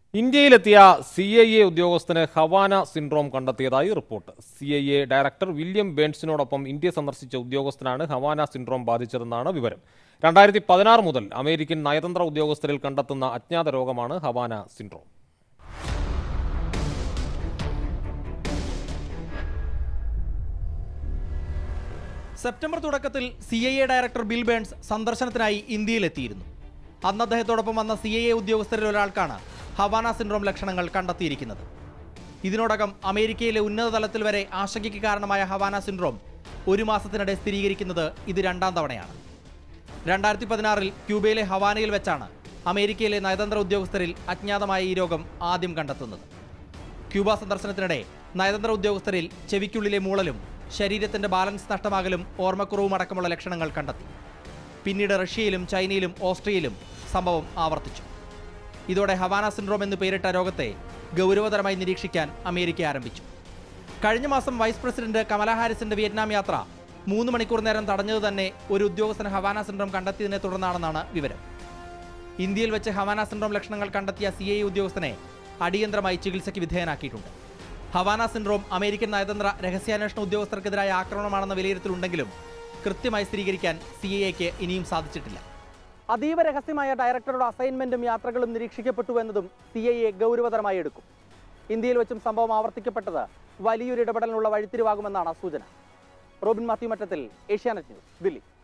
ഇന്ത്യയിലെത്തിയ C I A ഉദ്യോഗസ്ഥന് Havana syndrome കണ്ടെത്തിയതായി report C I A director William ബേൺസിനോടൊപ്പം India സന്ദർശിച്ച ഉദ്യോഗസ്ഥനാണ് ഹവാന സിൻഡ്രോം ബാധിച്ചതെന്നാണ് വിവരം രണ്ടായിരത്തി പതിനാറ് മുതൽ അമേരിക്കൻ നയതന്ത്ര ഉദ്യോഗസ്ഥരിൽ കണ്ടെത്തുന്ന അജ്ഞാത രോഗമാണ് ഹവാന സിൻഡ്രോം സെപ്റ്റംബർ തുടക്കത്തിൽ C I A director Bill Burns സന്ദർശനത്തിനായി ഇന്ത്യയിലെത്തിയിരുന്നു അന്ന് അദ്ദേഹത്തോടൊപ്പം വന്ന സി ഐ എ ഉദ്യോഗസ്ഥരിൽ ഒരാൾക്കാണ് ഹവാന സിൻഡ്രോം ലക്ഷണങ്ങൾ കണ്ടെത്തിയിരിക്കുന്നത് ഇതിനോടകം അമേരിക്കയിലെ ഉന്നത തലത്തിൽ വരെ ആശങ്കയ്ക്ക് കാരണമായ ഹവാന സിൻഡ്രോം ഒരു മാസത്തിനിടെ സ്ഥിരീകരിക്കുന്നത് ഇത് രണ്ടാം തവണയാണ് രണ്ടായിരത്തി പതിനാറിൽ ക്യൂബയിലെ ഹവാനയിൽ വെച്ചാണ് അമേരിക്കയിലെ നയതന്ത്ര ഉദ്യോഗസ്ഥരിൽ അജ്ഞാതമായ ഈ രോഗം ആദ്യം കണ്ടെത്തുന്നത് ക്യൂബ സന്ദർശനത്തിനിടെ നയതന്ത്ര ഉദ്യോഗസ്ഥരിൽ ചെവിക്കുള്ളിലെ മൂളലും ശരീരത്തിന്റെ ബാലൻസ് നഷ്ടമാകലും ഓർമ്മക്കുറവും അടക്കമുള്ള ലക്ഷണങ്ങൾ കണ്ടെത്തി പിന്നീട് റഷ്യയിലും ചൈനയിലും ഓസ്ട്രിയയിലും സംഭവം ആവർത്തിച്ചു ഇതോടെ ഹവാന സിൻഡ്രോം എന്ന് പേരിട്ട രോഗത്തെ ഗൗരവതരമായി നിരീക്ഷിക്കാൻ അമേരിക്ക ആരംഭിച്ചു കഴിഞ്ഞ മാസം വൈസ് പ്രസിഡന്റ് കമല ഹാരിസിന്റെ വിയറ്റ്നാം യാത്ര മൂന്ന് മണിക്കൂർ നേരം തടഞ്ഞത് തന്നെ ഒരു ഉദ്യോഗസ്ഥന് ഹവാന സിൻഡ്രോം കണ്ടെത്തിയതിനെ തുടർന്നാണെന്നാണ് വിവരം ഇന്ത്യയിൽ വെച്ച് ഹവാന സിൻഡ്രോം ലക്ഷണങ്ങൾ കണ്ടെത്തിയ സി ഐ എ അടിയന്തരമായി ചികിത്സയ്ക്ക് വിധേയനാക്കിയിട്ടുണ്ട് ഹവാന സിൻഡ്രോം അമേരിക്കൻ നയതന്ത്ര രഹസ്യാന്വേഷണ ഉദ്യോഗസ്ഥർക്കെതിരായ ആക്രമണമാണെന്ന വിലയിരുത്തലുണ്ടെങ്കിലും കൃത്യമായി സ്ഥിരീകരിക്കാൻ സി ഐ എക്ക് ഇനിയും സാധിച്ചിട്ടില്ല അതീവ രഹസ്യമായ ഡയറക്ടറുടെ അസൈൻമെന്റും യാത്രകളും നിരീക്ഷിക്കപ്പെട്ടു എന്നതും സി ഐ എ ഗൗരവതരമായി എടുക്കും ഇന്ത്യയിൽ വെച്ചും സംഭവം ആവർത്തിക്കപ്പെട്ടത് വലിയൊരു ഇടപെടലിനുള്ള വഴിത്തിരിവാകുമെന്നാണ് സൂചന റോബിൻ മാത്യു മറ്റത്തിൽ ഏഷ്യാനെറ്റ് ന്യൂസ് ദില്ലി